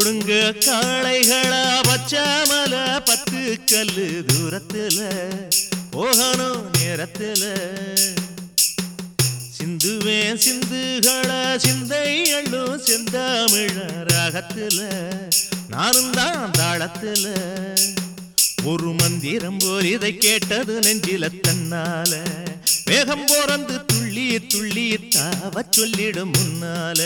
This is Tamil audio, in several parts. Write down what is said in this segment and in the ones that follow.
ஓடுங்க காளைகளா பச்சாமல பத்து கல்லு தூரத்துல போகணும் நேரத்துல சிந்துவேன் சிந்துகள சிந்தை அள்ளும் செந்தாமிழ ராகத்துல நானும் தான் தாளத்துல ஒரு மந்திரம் போல் இதை கேட்டது நெஞ்சில தன்னால வேகம் போறந்து துள்ளி துள்ளி தாவ சொல்லிடும் முன்னால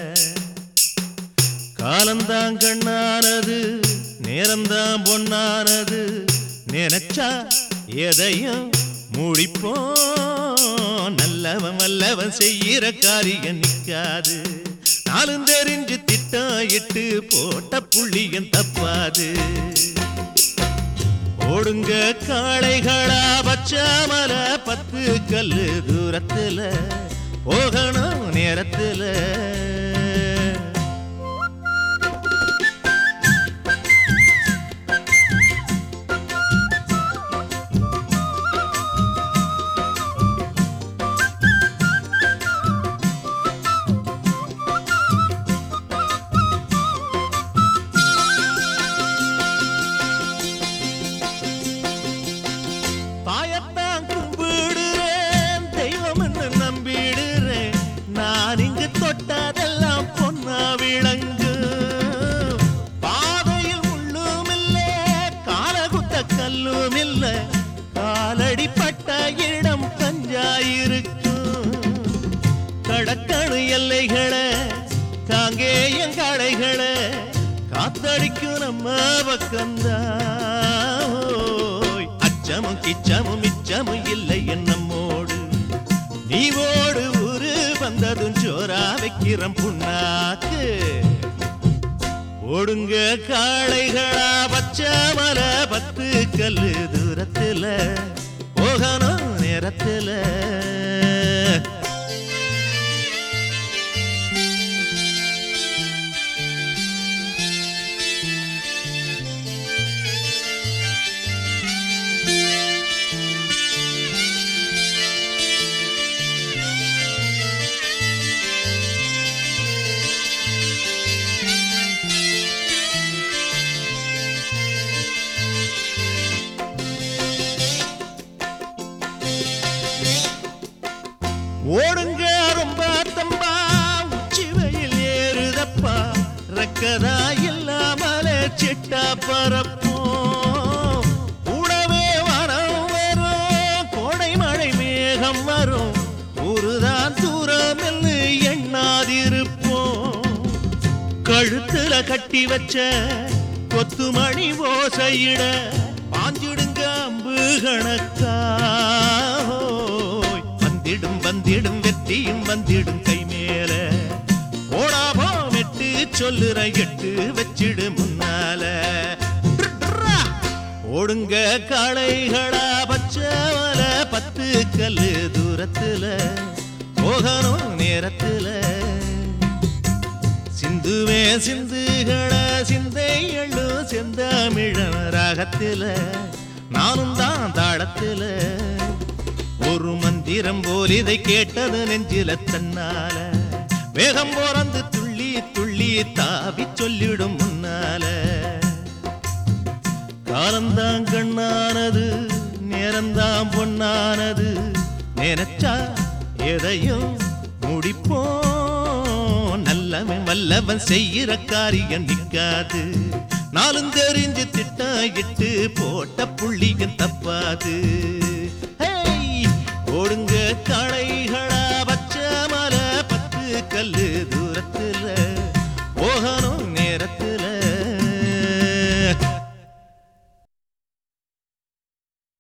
காலந்தான் கண்ணானது நேரம்தான் பொன்னானது நினைச்சா எதையும் முடிப்போம் நல்லவன் வல்லவன் செய்யற காரியம் நிக்காது நாளும் தெரிஞ்சு திட்டம் இட்டு போட்ட புள்ளியும் தப்பாது ஓடுங்க காளைகளா பச்சாமல பத்து கல்லு தூரத்துல போகணும் நேரத்துல தாயத்தான் கும்பிடுறேன் தெய்வம் என்று நம்பிடுறேன் நான் இங்கு தொட்டதெல்லாம் பொன்னா விளங்கு பாதையில் முள்ளும் இல்லை காலகுத்த கல்லும் இல்லை காலடி பட்ட இடம் கஞ்சாயிருக்கும் கடக்கணு எல்லைகளை காங்கேயம் கடைகளை காத்தடிக்கும் நம்ம பக்கம்தான் ஓய், அச்சமும் கிச்சமும் மிச்சமும் இல்லை நம்மோடு நீ ஓடு ஊரு வந்ததும் ஜோரா வைக்கிறோம் புண்ணாக்கு ஓடுங்க காளைகளா பச்சாமல பத்து கல்லு தூரத்துல போகணும் நேரத்துல ஓடுங்க ரொம்ப தம்பா உச்சி வெயில் ஏறுதப்பா ரெக்கதா இல்லாமல சிட்டா பரப்போம் உடவே வரம் வரும் கோடை மழை மேகம் வரும் ஊருதான் தூரம் என்று எண்ணாதிருப்போம் கழுத்துல கட்டி வச்ச கொத்துமணி ஓசையிட பாஞ்சிடுங்க அம்பு கணக்கா ஹோய். வந்திடும் வந்திடும் வெற்றியும் வந்திடும் கை மேல ஓடாபோ வெட்டு சொல்லுற எட்டு வச்சிடு முன்னால ட்ரா. ஓடுங்க காளைகளா பச்சவல பத்து கல்லு தூரத்துல போகணும் நேரத்துல சிந்துவே சிந்துகள சிந்தை எள்ளு செந்தமிழ ராகத்தில நானும் தான் தாளத்தில ஒரு மந்திரம் போல் இதை கேட்டது நெஞ்சில தன்னால வேகம் போறந்து துள்ளி துள்ளி தாவி சொல்லிடும் முன்னால காலந்தான் கண்ணானது நேரம்தான் பொன்னானது நினைச்சா எதையும் முடிப்போம் நல்லவன் வல்லவன் செய்யற காரியம் நிக்காது நாளும் தெரிஞ்சு திட்டம் இட்டு போட்ட புள்ளியும் தப்பாது